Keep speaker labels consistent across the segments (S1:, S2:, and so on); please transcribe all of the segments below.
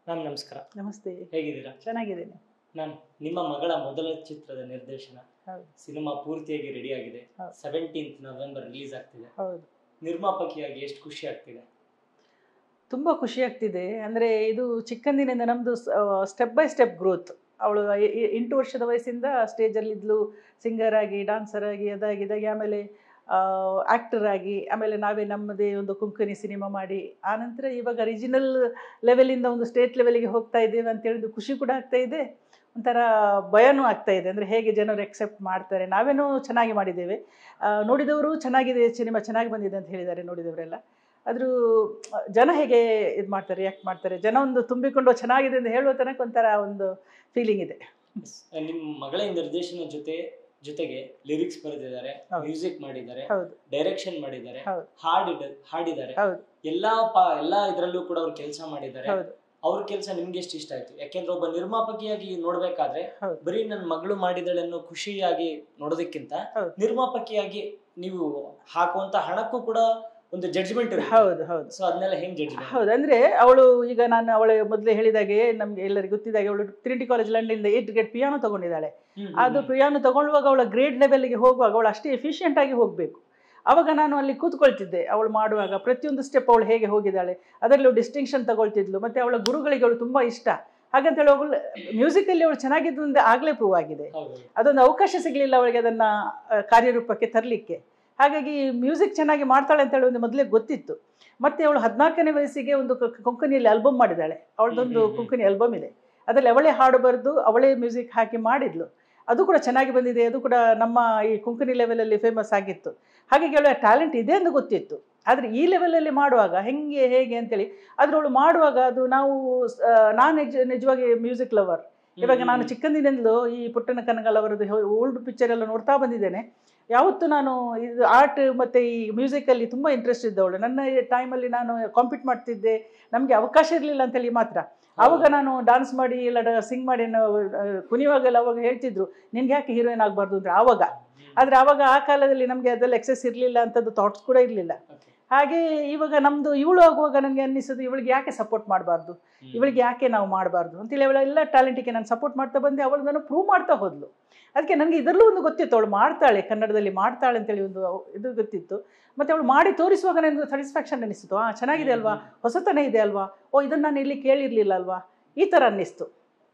S1: Ma'am ನಮಸ್ಕಾರ
S2: ನಮಸ್ತೆ
S1: ಹೇಗಿದ್ದೀರಾ
S2: ಚೆನ್ನಾಗಿದ್ದೀನಿ
S1: ಮ್ಯಾಮ್ ನಿಮ್ಮ ಮಗಳ ಮೊದಲ ಚಿತ್ರದ ನಿರ್ದೇಶನ
S2: ಹೌದು.
S1: ಸಿನಿಮಾ ಪೂರ್ತಿಯಾಗಿ ರೆಡಿ ಆಗಿದೆ
S2: ಹೌದು.
S1: ಸೆವೆಂಟೀನ್ತ್ ನವೆಂಬರ್ ರಿಲೀಸ್ ಆಗ್ತಿದೆ
S2: ಹೌದು
S1: ನಿರ್ಮಾಪಕಿಯಾಗಿ ಎಷ್ಟು ಖುಷಿ ಆಗ್ತಿದೆ
S2: ತುಂಬ ಖುಷಿ ಆಗ್ತಿದೆ ಅಂದರೆ ಇದು ಚಿಕ್ಕಂದಿನಿಂದ ನಮ್ಮದು ಸ್ಟೆಪ್ ಬೈ ಸ್ಟೆಪ್ ಗ್ರೋತ್ ಅವಳು ಎ- ಎ- ಎಂಟು ವರ್ಷದ ವಯಸ್ಸಿಂದ ಸ್ಟೇಜಲ್ಲಿ ಇದ್ಲು ಸಿಂಗರ್ ಆಗಿ ಡಾನ್ಸರ್ ಆಗಿ ಅದಾಗಿ ಇದಾಗಿ ಆಮೇಲೆ ಆ್ಯಕ್ಟರ್ ಆಗಿ ಆಮೇಲೆ ನಾವೇ ನಮ್ಮದೇ ಒಂದು ಕುಂಕಣಿ ಸಿನಿಮಾ ಮಾಡಿ ಆನಂತರ ಇವಾಗ ರಿಜಿನಲ್ ಲೆವೆಲಿಂದ ಒಂದು ಸ್ಟೇಟ್ ಲೆವೆಲಿಗೆ ಹೋಗ್ತಾ ಇದ್ದೇವೆ ಅಂತೇಳಿ ಒಂದು ಖುಷಿ ಕೂಡ ಆಗ್ತಾ ಇದೆ ಒಂಥರ ಭಯನೂ ಆಗ್ತಾ ಇದೆ ಅಂದರೆ ಹೇಗೆ ಜನರು ಎಕ್ಸೆಪ್ಟ್ ಮಾಡ್ತಾರೆ ನಾವೇನೂ ಚೆನ್ನಾಗಿ ಮಾಡಿದ್ದೇವೆ ಆ, ನೋಡಿದವರು ಚೆನ್ನಾಗಿದೆ ಸಿನಿಮಾ ಚೆನ್ನಾಗಿ ಬಂದಿದೆ ಅಂತ ಹೇಳಿದ್ದಾರೆ ನೋಡಿದವರೆಲ್ಲ ಆದರೂ ಜನ ಹೇಗೆ ಇದು ಮಾಡ್ತಾರೆ ರಿಯಾಕ್ಟ್ ಮಾಡ್ತಾರೆ ಜನ ಒಂದು ತುಂಬಿಕೊಂಡು ಚೆನ್ನಾಗಿದೆ ಅಂತ ಹೇಳುವ ತನಕ ಒಂಥರ ಒಂದು ಫೀಲಿಂಗ್ ಇದೆ
S1: ನಿಮ್ಮ ಮಗಳ ನಿರ್ದೇಶನ ಜೊತೆ ಜೊತೆಗೆ ಲಿರಿಕ್ಸ್ ಬರೆದಿದ್ದಾರೆ
S2: ಹೌದು.
S1: ಮ್ಯೂಸಿಕ್ ಮಾಡಿದ್ದಾರೆ
S2: ಹೌದು
S1: ಡೈರೆಕ್ಷನ್ ಮಾಡಿದ್ದಾರೆ
S2: ಹೌದು.
S1: ಹಾಡಿದ ಹಾಡಿದ್ದಾರೆ
S2: ಹೌದು
S1: ಎಲ್ಲಾ ಪಾ ಎಲ್ಲಾ ಇದ್ರಲ್ಲೂ ಕೂಡ ಅವ್ರು ಕೆಲಸ ಮಾಡಿದ್ದಾರೆ
S2: ಹೌದು
S1: ಅವ್ರ ಕೆಲಸ ನಿಮ್ಗೆ ಎಷ್ಟು ಇಷ್ಟ ಆಯ್ತು ಯಾಕೆಂದ್ರೆ ಒಬ್ಬ ನಿರ್ಮಾಪಕಿಯಾಗಿ ನೋಡ್ಬೇಕಾದ್ರೆ
S2: ಹೌದು.
S1: ಬರೀ ನನ್ನ ಮಗಳು ಮಾಡಿದಳೆ ಅನ್ನೋ ಖುಷಿಯಾಗಿ ನೋಡೋದಕ್ಕಿಂತ
S2: ಹೌದು.
S1: ನಿರ್ಮಾಪಕಿಯಾಗಿ ನೀವು ಹಾಕುವಂತ ಹಣಕ್ಕೂ ಕೂಡ ಒಂದು ಜಡ್ಜ್ಮೆಂಟ್ ಇರುತ್ತೆ
S2: ಹೌದು ಹೌದು
S1: ಸೊ ಅದನ್ನೆಲ್ಲ ಹೆಂಗ್ ಜಡ್ಜ್
S2: ಹೌದು ಅಂದರೆ ಅವಳು ಈಗ ನಾನು ಅವಳು ಮೊದಲೇ ಹೇಳಿದಾಗೆ ನಮಗೆ ಎಲ್ಲರಿಗೂ ಗೊತ್ತಿದ್ದಾಗೆ ಅವಳು ಟ್ರಿನಿಟಿ ಕಾಲೇಜ್ ಲಂಡನಿಂದ ಏಟ್ ಗ್ರೇಡ್ ಪಿಯಾನೋ ತಗೊಂಡಿದ್ದಾಳೆ ಅದು ಪಿಯಾನೋ ತಗೊಳ್ಳುವಾಗ ಅವಳ ಗ್ರೇಡ್ ಲೆವೆಲ್ಗೆ ಹೋಗುವಾಗ ಅವಳು ಅಷ್ಟೇ ಎಫಿಷಿಯೆಂಟ್ ಆಗಿ ಹೋಗಬೇಕು ಆವಾಗ ನಾನು ಅಲ್ಲಿ ಕೂತ್ಕೊಳ್ತಿದ್ದೆ ಅವಳು ಮಾಡುವಾಗ ಪ್ರತಿಯೊಂದು ಸ್ಟೆಪ್ ಅವಳು ಹೇಗೆ ಹೋಗಿದ್ದಾಳೆ ಅದರಲ್ಲಿ ಅವಳು ಡಿಸ್ಟಿಂಕ್ಷನ್ ತಗೊಳ್ತಿದ್ಲು ಮತ್ತು ಅವಳ ಗುರುಗಳಿಗೆ ಅವಳು ತುಂಬ ಇಷ್ಟ ಹಾಗಂತೇಳಿ ಅವಳು ಮ್ಯೂಸಿಕಲ್ಲಿ ಅವಳು ಚೆನ್ನಾಗಿದ್ದು ಅಂತ ಆಗಲೇ ಪ್ರೂವ್ ಆಗಿದೆ
S1: ಹೌದು
S2: ಅದೊಂದು ಅವಕಾಶ ಸಿಗಲಿಲ್ಲ ಅವಳಿಗೆ ಅದನ್ನು ಕಾರ್ಯರೂಪಕ್ಕೆ ತರಲಿಕ್ಕೆ ಹಾಗಾಗಿ ಮ್ಯೂಸಿಕ್ ಚೆನ್ನಾಗಿ ಮಾಡ್ತಾಳೆ ಅಂತೇಳಿ ಒಂದು ಮೊದಲೇ ಗೊತ್ತಿತ್ತು ಮತ್ತು ಅವಳು ಹದಿನಾಲ್ಕನೇ ವಯಸ್ಸಿಗೆ ಒಂದು ಕ- ಕೊಂಕಣಿಯಲ್ಲಿ ಆಲ್ಬಮ್ ಮಾಡಿದ್ದಾಳೆ ಅವಳದೊಂದು
S1: ಹ್ಮ್ ಹ್ಮ್ ಹ್ಮ್.
S2: ಕೊಂಕಣಿ ಆಲ್ಬಮ್ ಇದೆ ಅದರಲ್ಲಿ ಅವಳೇ ಹಾಡು ಬರೆದು ಅವಳೇ ಮ್ಯೂಸಿಕ್ ಹಾಕಿ ಮಾಡಿದ್ಲು ಅದು ಕೂಡ ಚೆನ್ನಾಗಿ ಬಂದಿದೆ ಅದು ಕೂಡ ನಮ್ಮ ಈ ಕೊಂಕಣಿ ಲೆವೆಲಲ್ಲಿ ಫೇಮಸ್ ಆಗಿತ್ತು ಹಾಗಾಗಿ ಅವಳ ಟ್ಯಾಲೆಂಟ್ ಇದೆ ಅಂತ ಗೊತ್ತಿತ್ತು ಆದರೆ ಈ ಲೆವೆಲಲ್ಲಿ ಮಾಡುವಾಗ ಹೆಂಗೆ ಹೇಗೆ ಅಂತೇಳಿ ಆದರೆ ಅವಳು ಮಾಡುವಾಗ ಅದು ನಾವು ಆ, ನಾನು ನಿಜ ನಿಜವಾಗಿ ಮ್ಯೂಸಿಕ್ ಲವರ್ ಇವಾಗ ನಾನು ಚಿಕ್ಕಂದಿನಿಂದಲೂ ಈ ಪುಟ್ಟಣ ಕನಗಲ್ ಅವರದ್ದು ಓಲ್ಡ್ ಪಿಕ್ಚರ್ ಎಲ್ಲ ನೋಡ್ತಾ ಬಂದಿದ್ದೇನೆ ಯಾವತ್ತೂ ನಾನು ಇದು ಆರ್ಟ್ ಮತ್ತು ಈ ಮ್ಯೂಸಿಕಲ್ಲಿ ತುಂಬ ಇಂಟ್ರೆಸ್ಟ್ ಇದ್ದವಳು ನನ್ನ ಟೈಮಲ್ಲಿ ನಾನು ಕಾಂಪೀಟ್ ಮಾಡ್ತಿದ್ದೆ ನಮಗೆ ಅವಕಾಶ ಇರಲಿಲ್ಲ ಅಂತೇಳಿ ಮಾತ್ರ ಆವಾಗ ನಾನು ಡಾನ್ಸ್ ಮಾಡಿ ಇಲ್ಲ ಸಿಂಗ್ ಮಾಡಿ ನಾವು ಆ, ಕುಣಿಯುವಾಗೆಲ್ಲ ಅವಾಗ ಹೇಳ್ತಿದ್ರು ನಿನ್ಗೆ ಯಾಕೆ ಹೀರೋಯಿನ್ ಆಗಬಾರ್ದು ಅಂದರೆ ಆವಾಗ ಆದರೆ ಆವಾಗ ಆ ಕಾಲದಲ್ಲಿ ನಮಗೆ ಅದೆಲ್ಲ ಎಕ್ಸೆಸ್ ಇರಲಿಲ್ಲ ಅಂಥದ್ದು ಥಾಟ್ಸ್ ಕೂಡ ಇರಲಿಲ್ಲ ಹಾಗೆ ಇವಾಗ ನಮ್ಮದು ಇವಳು ಆಗುವಾಗ ನನಗೆ ಅನ್ನಿಸೋದು ಇವಳಿಗೆ ಯಾಕೆ ಸಪೋರ್ಟ್ ಮಾಡಬಾರ್ದು ಇವಳಿಗೆ ಯಾಕೆ ನಾವು ಮಾಡಬಾರ್ದು ಅಂತೇಳಿ ಅವಳ ಎಲ್ಲ ಟ್ಯಾಲೆಂಟಿಗೆ ನಾನು ಸಪೋರ್ಟ್ ಮಾಡ್ತಾ ಬಂದೆ ಅವಳು ನಾನು ಪ್ರೂವ್ ಮಾಡ್ತಾ ಹೋದ್ಲು ಅದಕ್ಕೆ ನನಗೆ ಇದರಲ್ಲೂ ಒಂದು ಗೊತ್ತಿತ್ತು ಅವಳು ಮಾಡ್ತಾಳೆ ಕನ್ನಡದಲ್ಲಿ ಮಾಡ್ತಾಳೆ ಅಂತೇಳಿ ಒಂದು ಅವ್- ಇದು ಗೊತ್ತಿತ್ತು ಮತ್ತು ಅವಳು ಮಾಡಿ ತೋರಿಸುವಾಗ ನನಗೆ ಸ್ಯಾಟಿಸ್ಫ್ಯಾಕ್ಷನ್ ಅನ್ನಿಸ್ತು ಆ ಚೆನ್ನಾಗಿದೆ ಅಲ್ವಾ ಹೊಸತನ ಇದೆ ಅಲ್ವಾ ಓ ಇದನ್ನು ನಾನು ಇಲ್ಲಿ ಕೇಳಿರಲಿಲ್ಲ ಅಲ್ವಾ ಈ ಥರ ಅನ್ನಿಸ್ತು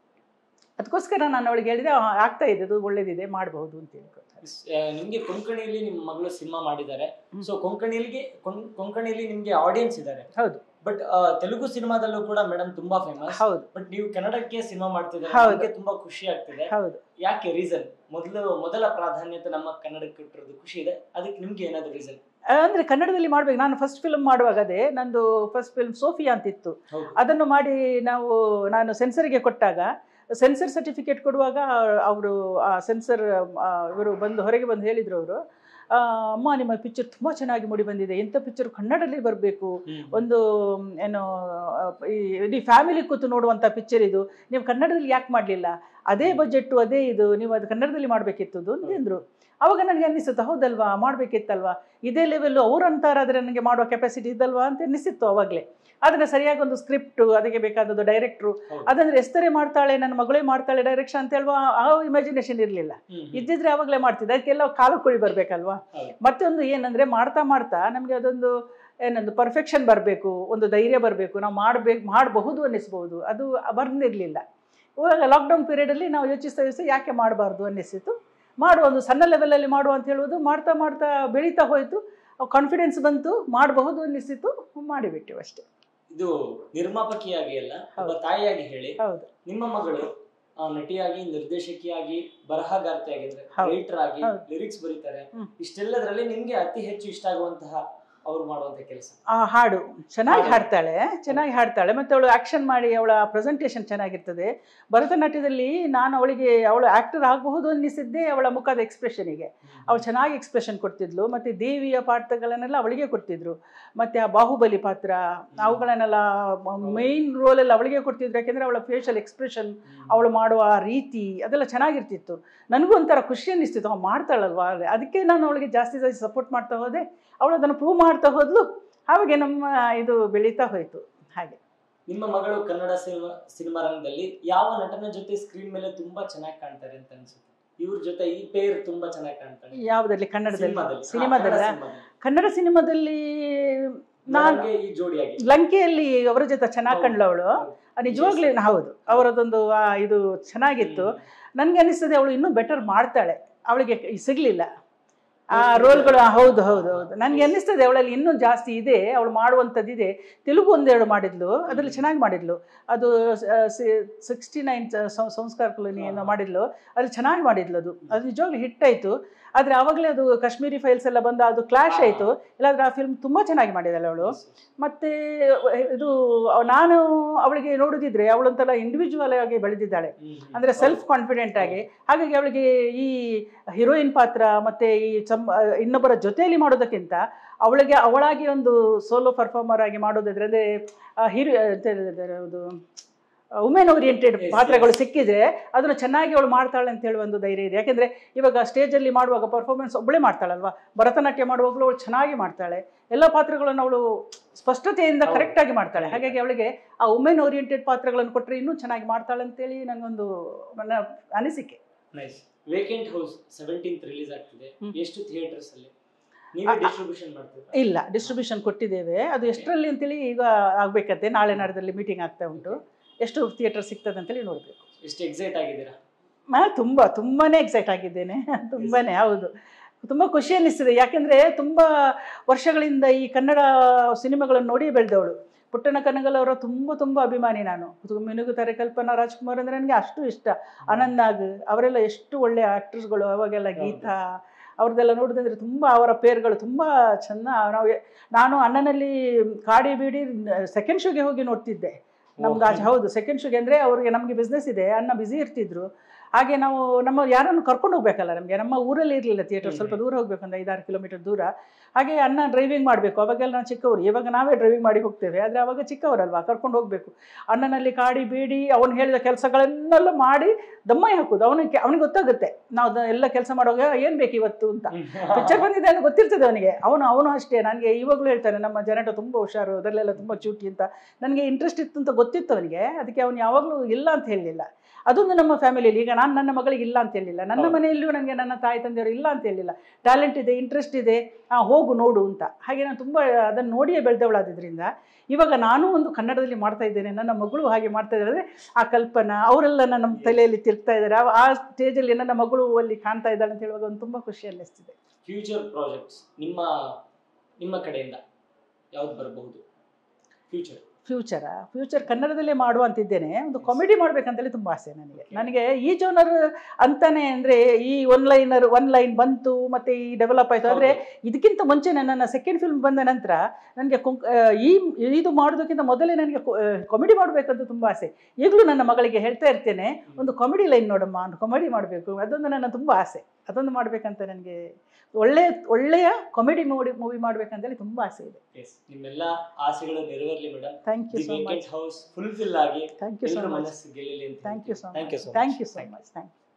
S2: ಅದಕ್ಕೋಸ್ಕರ ನಾನು ಅವಳಿಗೆ ಹೇಳಿದೆ "ಆ, ಆಗ್ತಾ ಇದೆ ಇದು ಒಳ್ಳೇದಿದೆ ಮಾಡಬಹುದು ಅಂತೇಳಿ
S1: ಆ, ನಿಮ್ಗೆ ಕೊಂಕಣಿಯಲ್ಲಿ ನಿಮ್ಮ ಮಗಳು ಸಿನಿಮಾ ಮಾಡಿದ್ದಾರೆ
S2: ಹ್ಮ್.
S1: ಸೊ ಕೊಂಕಣಿಯಲ್ಲಿ ಕೊಂ- ಕೊಂಕಣಿಯಲ್ಲಿ ನಿಮ್ಗೆ ಆಡಿಯನ್ಸ್ ಇದ್ದಾರೆ
S2: ಹೌದು.
S1: ಬಟ್ ತೆಲುಗು ಸಿನಿಮಾದಲ್ಲೂ ಕೂಡ ಮೇಡಮ್ ತುಂಬಾ ಫೇಮಸ್
S2: ಹೌದು
S1: ಬಟ್ ನೀವು ಕನ್ನಡಕ್ಕೆ ಸಿನಿಮಾ ಮಾಡ್ತಿದ್ದಾರೆ
S2: ಹೌದು.
S1: ನಮ್ಗೆ ತುಂಬಾ ಖುಷಿ ಆಗ್ತಿದೆ
S2: ಹೌದು
S1: ಯಾಕೆ ರೀಸನ್ ಮೊದಲು ಮೊದಲ ಪ್ರಾಧಾನ್ಯತೆ ನಮ್ಮ ಕನ್ನಡಕ್ಕೆ ಇಟ್ಟಿರೋದು ಖುಷಿ ಇದೆ ಅದಕ್ಕೆ ನಿಮ್ಗೆ ಏನಾದ್ರು ರೀಸನ್
S2: ಅಂದರೆ ಕನ್ನಡದಲ್ಲಿ ಮಾಡ್ಬೇಕು ನಾನು ಫಸ್ಟ್ ಫಿಲ್ಮ್ ಮಾಡುವಾಗ ಅದೇ ನಂದು ಫಸ್ಟ್ ಫಿಲ್ಮ್ ಸೋಫಿಯಾ ಅಂತಿತ್ತು
S1: ಹೌದು
S2: ಅದನ್ನು ಮಾಡಿ ನಾವು ನಾನು ಸೆನ್ಸರ್ಗೆ ಕೊಟ್ಟಾಗ ಸೆನ್ಸರ್ ಸರ್ಟಿಫಿಕೇಟ್ ಕೊಡುವಾಗ ಅವರು ಆ ಸೆನ್ಸರ್ ಇವರು ಬಂದು ಹೊರಗೆ ಬಂದು ಹೇಳಿದರು ಅವರು ಅಮ್ಮ ನಿಮ್ಮ ಪಿಕ್ಚರ್ ತುಂಬ ಚೆನ್ನಾಗಿ ಮೂಡಿ ಬಂದಿದೆ ಎಂಥ ಪಿಕ್ಚರ್ ಕನ್ನಡದಲ್ಲಿ ಬರಬೇಕು ಒಂದು ಮ್, ಏನು ಆ, ಈ ಇಡೀ ಫ್ಯಾಮಿಲಿ ಕೂತು ನೋಡುವಂಥ ಪಿಕ್ಚರ್ ಇದು ನೀವು ಕನ್ನಡದಲ್ಲಿ ಯಾಕೆ ಮಾಡಲಿಲ್ಲ ಅದೇ ಬಜೆಟ್ಟು ಅದೇ ಇದು ನೀವು ಅದು ಕನ್ನಡದಲ್ಲಿ ಮಾಡಬೇಕಿತ್ತು ಅಂದರು ಅವಾಗ ನನಗೆ ಅನ್ನಿಸುತ್ತೆ ಹೌದಲ್ವಾ ಮಾಡಬೇಕಿತ್ತಲ್ವಾ ಇದೇ ಲೆವೆಲ್ಲು ಅವ್ರು ಅಂತಾರಾದರೆ ನನಗೆ ಮಾಡುವ ಕೆಪಾಸಿಟಿ ಇದ್ದಲ್ವಾ ಅಂತ ಅನ್ನಿಸಿತ್ತು ಅವಾಗಲೇ ಅದನ್ನು ಸರಿಯಾಗಿ ಒಂದು ಸ್ಕ್ರಿಪ್ಟು ಅದಕ್ಕೆ ಬೇಕಾದದ್ದು ಡೈರೆಕ್ಟ್ರು
S1: ಹೌದು.
S2: ಅದಂದ್ರೆ ಎಸ್ತರೇ ಮಾಡ್ತಾಳೆ ನನ್ನ ಮಗಳೇ ಮಾಡ್ತಾಳೆ ಡೈರೆಕ್ಷನ್ ಅಂತ ಹೇಳುವ ಆ ಇಮ್ಯಾಜಿನೇಷನ್ ಇರಲಿಲ್ಲ ಇದ್ದಿದ್ರೆ ಅವಾಗಲೇ ಮಾಡ್ತಿದ್ದೆ ಅದಕ್ಕೆಲ್ಲ ಕಾಲು ಕುಳಿ ಬರಬೇಕಲ್ವಾ
S1: ಹೌದು.
S2: ಮತ್ತೊಂದು ಏನಂದರೆ ಮಾಡ್ತಾ ಮಾಡ್ತಾ ನಮಗೆ ಅದೊಂದು ಏನೊಂದು ಪರ್ಫೆಕ್ಷನ್ ಬರಬೇಕು ಒಂದು ಧೈರ್ಯ ಬರಬೇಕು ನಾವು ಮಾಡಬೇಕು ಮಾಡಬಹುದು ಅನ್ನಿಸ್ಬೋದು ಅದು ಬಂದಿರಲಿಲ್ಲ ಇವಾಗ ಲಾಕ್ಡೌನ್ ಪೀರಿಯಡಲ್ಲಿ ನಾವು ಯೋಚಿಸ್ತಾ ಯೋಚಿಸ್ತಾ ಯಾಕೆ ಮಾಡಬಾರ್ದು ಅನ್ನಿಸಿತು ಮಾಡುವ ಒಂದು ಸಣ್ಣ ಲೆವೆಲಲ್ಲಿ ಮಾಡುವ ಅಂತ ಹೇಳುವುದು ಮಾಡ್ತಾ ಮಾಡ್ತಾ ಬೆಳೀತಾ ಹೋಯಿತು ಕಾನ್ಫಿಡೆನ್ಸ್ ಬಂತು ಮಾಡಬಹುದು ಅನ್ನಿಸಿತು ಮಾಡಿಬಿಟ್ಟಿವು ಅಷ್ಟೇ
S1: ಇದು ನಿರ್ಮಾಪಕಿಯಾಗಿ ಅಲ್ಲ ಒಬ್ಬ ತಾಯಿಯಾಗಿ ಹೇಳಿ
S2: ಹೌದು
S1: ನಿಮ್ಮ ಮಗಳು ಆ, ನಟಿಯಾಗಿ ನಿರ್ದೇಶಕಿಯಾಗಿ ಬರಹಗಾರ್ತಿಯಾಗಿದ್ರೆ
S2: ಹೌದು.
S1: ರೈಟರ್ ಆಗಿ
S2: ಹೌದು.
S1: ಲಿರಿಕ್ಸ್ ಬರೀತಾರೆ
S2: ಹ್ಮ್.
S1: ಇಷ್ಟೆಲ್ಲದರಲ್ಲಿ ನಿಮ್ಗೆ ಅತಿ ಹೆಚ್ಚು ಇಷ್ಟ ಆಗುವಂತಹ ಅವ್ರು ಮಾಡುವಂತ ಕೆಲಸ
S2: ಆ ಹಾಡು ಚೆನ್ನಾಗಿ
S1: ಹಾಡು.
S2: ಹಾಡ್ತಾಳೆ ಚೆನ್ನಾಗಿ ಹಾಡ್ತಾಳೆ ಮತ್ತು ಅವಳು ಆ್ಯಕ್ಷನ್ ಮಾಡಿ ಅವಳ ಪ್ರೆಸೆಂಟೇಷನ್ ಚೆನ್ನಾಗಿರ್ತದೆ ಭರತನಾಟ್ಯದಲ್ಲಿ ನಾನು ಅವಳಿಗೆ ಅವಳು ಆ್ಯಕ್ಟರ್ ಆಗಬಹುದು ಅನ್ನಿಸಿದ್ದೇ ಅವಳ ಮುಖದ ಎಕ್ಸ್ಪ್ರೆಷನಿಗೆ ಅವಳು ಚೆನ್ನಾಗಿ ಎಕ್ಸ್ಪ್ರೆಷನ್ ಕೊಡ್ತಿದ್ಲು ಮತ್ತು ದೇವಿಯ ಪಾತ್ರಗಳನ್ನೆಲ್ಲ ಅವಳಿಗೆ ಕೊಡ್ತಿದ್ರು ಮತ್ತು ಆ ಬಾಹುಬಲಿ ಪಾತ್ರ ಅವುಗಳನ್ನೆಲ್ಲ ಮೈನ್ ರೋಲೆಲ್ಲ ಅವಳಿಗೆ ಕೊಡ್ತಿದ್ರು ಯಾಕೆಂದರೆ ಅವಳ ಫೇಶಿಯಲ್ ಎಕ್ಸ್ಪ್ರೆಷನ್ ಅವಳು ಮಾಡುವ ಆ ರೀತಿ ಅದೆಲ್ಲ ಚೆನ್ನಾಗಿರ್ತಿತ್ತು ನನಗೂ ಒಂಥರ ಖುಷಿ ಅನ್ನಿಸ್ತಿತ್ತು ಅವಳು ಮಾಡ್ತಾಳಲ್ವಾ ಅದಕ್ಕೆ ನಾನು ಅವಳಿಗೆ ಜಾಸ್ತಿ ಜಾಸ್ತಿ ಸಪೋರ್ಟ್ ಮಾಡ್ತಾ ಹೋದೆ ಅವಳು ಅದನ್ನು ಪ್ರೂವ್ ಮಾಡ್ತಾ ಹೋದ್ಲು ಹಾಗೆ ನಮ್ಮ ಇದು ಬೆಳೀತಾ ಹೋಯಿತು ಹಾಗೆ
S1: ನಿಮ್ಮ ಮಗಳು ಕನ್ನಡ ಸಿನಿಮಾ ಸಿನಿಮಾ ರಂಗದಲ್ಲಿ ಯಾವ ನಟನ ಜೊತೆ ಸ್ಕ್ರೀನ್ ಮೇಲೆ ತುಂಬಾ ಚೆನ್ನಾಗಿ ಕಾಣ್ತಾರೆ ಅಂತ ಅನ್ಸುತ್ತೆ ಇವ್ರ ಜೊತೆ ಈ ಪೇರ್ ತುಂಬಾ ಚೆನ್ನಾಗಿ ಕಾಣ್ತಾರೆ
S2: ಯಾವುದರಲ್ಲಿ ಕನ್ನಡದಲ್ಲಿ
S1: ಸಿನಿಮಾದಲ್ಲಿ ಹಾ,
S2: ಸಿನಿಮಾದಲ್ಲ
S1: ಕನ್ನಡ ಸಿನಿಮಾದಲ್ಲಿ.
S2: ಕನ್ನಡ ಸಿನಿಮಾದಲ್ಲಿ ನಾನು
S1: ನನಗೆ ಈ ಜೋಡಿಯಾಗಿ
S2: ಲಂಕೆಯಲ್ಲಿ ಅವರ ಜೊತೆ ಚೆನ್ನಾಗಿ ಕಂಡ್ಲು ಅವಳು
S1: ಹೌದು.
S2: ನಿಜವಾಗ್ಲೂ ಹೌದು ಅವರದೊಂದು ಆ ಇದು ಚೆನ್ನಾಗಿತ್ತು ನನಗೆ ಅನಿಸ್ತದೆ ಅವಳು ಇನ್ನೂ ಬೆಟರ್ ಮಾಡ್ತಾಳೆ ಅವಳಿಗೆ ಸಿಗ್ಲಿಲ್ಲ ಆ ರೋಲ್ಗಳು ಹೌದು ಹೌದು ಹೌದು ನನಗೆ ಅನ್ನಿಸ್ತದೆ ಅವಳಲ್ಲಿ ಇನ್ನೂ ಜಾಸ್ತಿ ಇದೆ ಅವಳು ಮಾಡುವಂಥದ್ದು ಇದೆ ತೆಲುಗು ಒಂದೆರಡು ಮಾಡಿದ್ಲು ಅದರಲ್ಲಿ ಚೆನ್ನಾಗಿ ಮಾಡಿದ್ಲು ಅದು ಸಿಕ್ಸ್ಟಿ ನೈನ್ ಸಂಸ್ಕಾರ ಕಾಲೋನಿ ಏನೋ ಮಾಡಿದ್ಲು ಅದು ಚೆನ್ನಾಗಿ ಮಾಡಿದ್ಲು ಅದು ಅದು ನಿಜವಾಗ್ಲೂ ಹಿಟ್ ಆಯಿತು ಆದರೆ ಆವಾಗಲೇ ಅದು ಕಾಶ್ಮೀರಿ ಫೈಲ್ಸ್ ಎಲ್ಲ ಬಂದು ಅದು ಕ್ಲಾಶ್ ಆಯಿತು ಇಲ್ಲಾಂದ್ರೆ ಆ ಫಿಲ್ಮ್ ತುಂಬ ಚೆನ್ನಾಗಿ ಮಾಡಿದ್ದಾಳೆ ಅವಳು ಮತ್ತೆ ಇದು ನಾನು ಅವಳಿಗೆ ನೋಡಿದಿದ್ರೆ ಅವಳೊಂಥರ ಇಂಡಿವಿಜುವಲ್ ಆಗಿ ಬೆಳೆದಿದ್ದಾಳೆ ಅಂದ್ರೆ ಸೆಲ್ಫ್ ಕಾನ್ಫಿಡೆಂಟ್ ಆಗಿ ಹಾಗಾಗಿ ಅವಳಿಗೆ ಈ ಹೀರೋಯಿನ್ ಪಾತ್ರ ಮತ್ತೆ ಈ ಚಮ್ ಇನ್ನೊಬ್ಬರ ಜೊತೆಯಲ್ಲಿ ಮಾಡೋದಕ್ಕಿಂತ ಅವಳಿಗೆ ಅವಳಾಗಿ ಒಂದು ಸೋಲೋ ಪರ್ಫಾರ್ಮರ್ ಆಗಿ ಮಾಡೋದಾದ್ರೆ ಅಂದ್ರೆ ಹೀರೋ ಅದು ವುಮೆನ್ ಓರಿಯೆಂಟೆಡ್
S1: Yes,
S2: ಪಾತ್ರಗಳು
S1: yes.
S2: ಸಿಕ್ಕಿದ್ರೆ ಅದನ್ನು ಚೆನ್ನಾಗಿ ಅವಳು ಮಾಡ್ತಾಳೆ ಅಂತ ಹೇಳುವ ಒಂದು ಧೈರ್ಯ ಇದೆ ಯಾಕೆಂದ್ರೆ ಇವಾಗ ಸ್ಟೇಜಲ್ಲಿ ಮಾಡುವಾಗ ಪರ್ಫಾರ್ಮೆನ್ಸ್ ಒಬ್ಬಳೇ ಮಾಡ್ತಾಳಲ್ವಾ ಭರತನಾಟ್ಯ ಮಾಡುವಾಗಲೂ ಅವಳು ಚೆನ್ನಾಗಿ ಮಾಡ್ತಾಳೆ ಎಲ್ಲ ಪಾತ್ರಗಳನ್ನು ಅವಳು ಸ್ಪಷ್ಟತೆಯಿಂದ
S1: ಹೌದು.
S2: ಕರೆಕ್ಟ್ ಆಗಿ ಮಾಡ್ತಾಳೆ ಹಾಗಾಗಿ ಅವಳಿಗೆ ಆ ವುಮೆನ್ ಓರಿಯೆಂಟೆಡ್ ಪಾತ್ರಗಳನ್ನು ಕೊಟ್ಟರೆ ಇನ್ನೂ ಚೆನ್ನಾಗಿ ಮಾಡ್ತಾಳೆ ಅಂತೇಳಿ ನನಗೊಂದು ನನ್ನ ಅನಿಸಿಕೆ
S1: nice vacant house seventeenth release ಆಗ್ತಿದೆ
S2: ಹ್ಮ್.
S1: ಎಷ್ಟು ಥಿಯೇಟರ್ಸ್ ಅಲ್ಲಿ ನೀವೇ
S2: ಆ-
S1: ಡಿಸ್ಟ್ರಿಬ್ಯೂಷನ್ ಮಾಡ್ತೀರಾ
S2: ಇಲ್ಲ ಡಿಸ್ಟ್ರಿಬ್ಯೂಷನ್ ಕೊಟ್ಟಿದ್ದೇವೆ ಅದು ಎಷ್ಟರಲ್ಲಿ ಅಂತೇಳಿ ಈಗ ಆಗಬೇಕಂತೆ ನಾಳೆ ನಾಡ್ದಲ್ಲಿ ಮೀಟಿಂಗ್ ಆಗ್ತಾ ಉಂಟು ಎಷ್ಟು ಥಿಯೇಟರ್ ಸಿಗ್ತದೆ ಅಂತೇಳಿ ನೋಡಬೇಕು
S1: ಎಷ್ಟು ಎಕ್ಸೈಟ್ ಆಗಿದ್ದೀರಾ
S2: ನಾ ತುಂಬ ತುಂಬಾ ಎಕ್ಸೈಟ್ ಆಗಿದ್ದೇನೆ ತುಂಬಾ ಹೌದು ತುಂಬ ಖುಷಿ ಅನ್ನಿಸ್ತದೆ ಯಾಕೆಂದರೆ ತುಂಬ ವರ್ಷಗಳಿಂದ ಈ ಕನ್ನಡ ಸಿನಿಮಾಗಳನ್ನು ನೋಡಿ ಬೆಳೆದವಳು ಪುಟ್ಟಣ ಕನಗಲ್ ಅವರ ತುಂಬ ತುಂಬ ಅಭಿಮಾನಿ ನಾನು ಅದು ಮಿನುಗುತ್ತಾರೆ ಕಲ್ಪನಾ ರಾಜ್ಕುಮಾರ್ ಅಂದರೆ ನನಗೆ ಅಷ್ಟು ಇಷ್ಟ ಆನಂದ್ ನಾಗ್ ಅವರೆಲ್ಲ ಎಷ್ಟು ಒಳ್ಳೆಯ ಆ್ಯಕ್ಟರ್ಸ್ಗಳು ಅವಾಗೆಲ್ಲ
S1: ಹೌದು.
S2: ಗೀತಾ ಅವ್ರದ್ದೆಲ್ಲ ನೋಡಿದ್ರೆ ತುಂಬ ಅವರ ಪೇರ್ಗಳು ತುಂಬ ಚೆನ್ನ ನಾವು ನಾನು ಅಣ್ಣನಲ್ಲಿ ಕಾಡಿ ಬೀಡಿ ಸೆಕೆಂಡ್ ಶೋಗೆ ಹೋಗಿ ನೋಡ್ತಿದ್ದೆ ನಮ್ದು ಆಚೆ ಹೌದು ಸೆಕೆಂಡ್ ಶೋಗೆ ಅಂದರೆ ಅವ್ರಿಗೆ ನಮಗೆ ಬಿಸ್ನೆಸ್ ಇದೆ ಅಣ್ಣ ಬ್ಯುಸಿ ಇರ್ತಿದ್ರು ಹಾಗೆ ನಾವು ನಮ್ಮ ಯಾರನ್ನು ಕರ್ಕೊಂಡು ಹೋಗ್ಬೇಕಲ್ಲ ನಮಗೆ ನಮ್ಮ ಊರಲ್ಲಿ ಇರಲಿಲ್ಲ ಥಿಯೇಟರ್ ಸ್ವಲ್ಪ ದೂರ ಹೋಗ್ಬೇಕು ಒಂದು ಐದಾರು ಕಿಲೋಮೀಟರ್ ದೂರ ಹಾಗೆ ಅಣ್ಣ ಡ್ರೈವಿಂಗ್ ಮಾಡಬೇಕು ಅವಾಗೆಲ್ಲ ನಾವು ಚಿಕ್ಕವರು ಇವಾಗ ನಾವೇ ಡ್ರೈವಿಂಗ್ ಮಾಡಿ ಹೋಗ್ತೇವೆ ಆದರೆ ಅವಾಗ ಚಿಕ್ಕವರಲ್ವಾ ಕರ್ಕೊಂಡು ಹೋಗಬೇಕು ಅಣ್ಣನಲ್ಲಿ ಕಾಡಿ ಬೀಡಿ ಅವನು ಹೇಳಿದ ಕೆಲಸಗಳನ್ನೆಲ್ಲ ಮಾಡಿ ದಮ್ಮೈ ಹಾಕೋದು ಅವನಿಗೆ ಅವನಿಗೆ ಗೊತ್ತಾಗುತ್ತೆ ನಾವು ಅದು ಎಲ್ಲ ಕೆಲಸ ಮಾಡುವಾಗ ಏನು ಬೇಕು ಇವತ್ತು ಅಂತ ಪಿಕ್ಚರ್ ಬಂದಿದೆ ಅಂತ ಗೊತ್ತಿರ್ತದೆ ಅವನಿಗೆ ಅವನು ಅವನು ಅಷ್ಟೇ ನನಗೆ ಇವಾಗಲೂ ಹೇಳ್ತಾನೆ ನಮ್ಮ ಜನಟ ತುಂಬ ಹುಷಾರು ಅದರಲ್ಲೆಲ್ಲ ತುಂಬ ಚೂಟಿ ಅಂತ ನನಗೆ ಇಂಟ್ರೆಸ್ಟ್ ಇತ್ತು ಅಂತ ಗೊತ್ತಿತ್ತು ಅವನಿಗೆ ಅದಕ್ಕೆ ಅವನು ಯಾವಾಗಲೂ ಇಲ್ಲ ಅಂತ ಹೇಳಲಿಲ್ಲ ಅದೊಂದು ನಮ್ಮ ಫ್ಯಾಮಿಲಿಯಲ್ಲಿ ಈಗ ನಾನು ನನ್ನ ಮಗಳಿಗೆ ಇಲ್ಲ ಅಂತ ಹೇಳಿಲ್ಲ ನನ್ನ
S1: ಹೌದು.
S2: ಮನೆಯಲ್ಲೂ ನನಗೆ ನನ್ನ ತಾಯಿ ತಂದೆಯವರು ಇಲ್ಲ ಅಂತ ಹೇಳಿಲ್ಲ ಟ್ಯಾಲೆಂಟ್ ಇದೆ ಇಂಟ್ರೆಸ್ಟ್ ಇದೆ ಆ, ಹೋಗು ನೋಡು ಅಂತ ಹಾಗೆ ನಾನು ತುಂಬ ಅದನ್ನು ನೋಡಿಯೇ ಬೆಳೆದವಳಾದ್ರಿಂದ ಇವಾಗ ನಾನು ಒಂದು ಕನ್ನಡದಲ್ಲಿ ಮಾಡ್ತಾ ಇದ್ದೇನೆ ನನ್ನ ಮಗಳು ಹಾಗೆ ಮಾಡ್ತಾ ಇದ್ದಾರೆ ಅಂದರೆ ಆ ಕಲ್ಪನಾ ಅವರೆಲ್ಲ ನನ್ನ ತಲೆಯಲ್ಲಿ ತಿರ್ಗ್ತಾ ಇದ್ದಾರೆ ಆ- ಆ ಸ್ಟೇಜಲ್ಲಿ ನನ್ನ ಮಗಳು ಅಲ್ಲಿ ಕಾಣ್ತಾ ಇದ್ದಾಳೆ ಅಂತ ಹೇಳುವಾಗ ಒಂದು ತುಂಬ ಖುಷಿ ಅನ್ನಿಸ್ತಿದೆ
S1: ಫ್ಯೂಚರ್ ಪ್ರಾಜೆಕ್ಟ್ಸ್ ನಿಮ್ಮ ನಿಮ್ಮ ಕಡೆಯಿಂದ ಯಾವ್ದು ಬರಬಹುದು ಫ್ಯೂಚರ್
S2: ಫ್ಯೂಚರಾ ಫ್ಯೂಚರ್ ಕನ್ನಡದಲ್ಲೇ ಮಾಡುವ ಅಂತಿದ್ದೇನೆ ಒಂದು ಕಾಮಿಡಿ ಮಾಡ್ಬೇಕಂತೇಳಿ ತುಂಬ ಆಸೆ ನನಗೆ ನನಗೆ ಈ ಜೋನರ್ ಅಂತಾನೆ ಅಂದರೆ ಈ ಒನ್ ಲೈನರ್ ಒನ್ ಲೈನ್ ಬಂತು ಮತ್ತು ಈ ಡೆವಲಪ್ ಆಯಿತು ಆದರೆ ಇದಕ್ಕಿಂತ ಮುಂಚೆ ನನ್ನ ಸೆಕೆಂಡ್ ಫಿಲ್ಮ್ ಬಂದ ನಂತರ ನನಗೆ ಕುಂಕ್ ಆ, ಈ ಇದು ಮಾಡೋದಕ್ಕಿಂತ ಮೊದಲೇ ನನಗೆ ಕಾಮಿಡಿ ಮಾಡಬೇಕಂತ ತುಂಬ ಆಸೆ ಈಗಲೂ ನನ್ನ ಮಗಳಿಗೆ ಹೇಳ್ತಾ ಇರ್ತೇನೆ ಒಂದು ಕಾಮಿಡಿ ಲೈನ್ ನೋಡಮ್ಮ ಒಂದು ಕಾಮಿಡಿ ಮಾಡಬೇಕು ಅದೊಂದು ನನ್ನ ತುಂಬ ಆಸೆ ಅದೊಂದು ಮಾಡಬೇಕಂತ ನನಗೆ ಒಳ್ಳೆಯ ಒಳ್ಳೆಯ ಕಾಮಿಡಿ ಮೂಡಿ ಮೂವಿ ಮಾಡಬೇಕಂತೇಳಿ ತುಂಬ ಆಸೆ ಇದೆ
S1: ಎಸ್ ನಿಮ್ಮೆಲ್ಲ ಆಸೆಗಳು ನೆರವೇರಲಿ madam
S2: thank you
S1: the
S2: so much
S1: vacant house fulfil ಆಗಿ
S2: ಥ್ಯಾಂಕ್ ಯು ಸೊ
S1: ಎಲ್ಲರ
S2: ಮಚ್
S1: ಮನಸ್ಸು ಗೆಲ್ಲಲಿ ಅಂತ
S2: thank you so
S1: thank you
S2: much
S1: so
S2: thank you so much thank you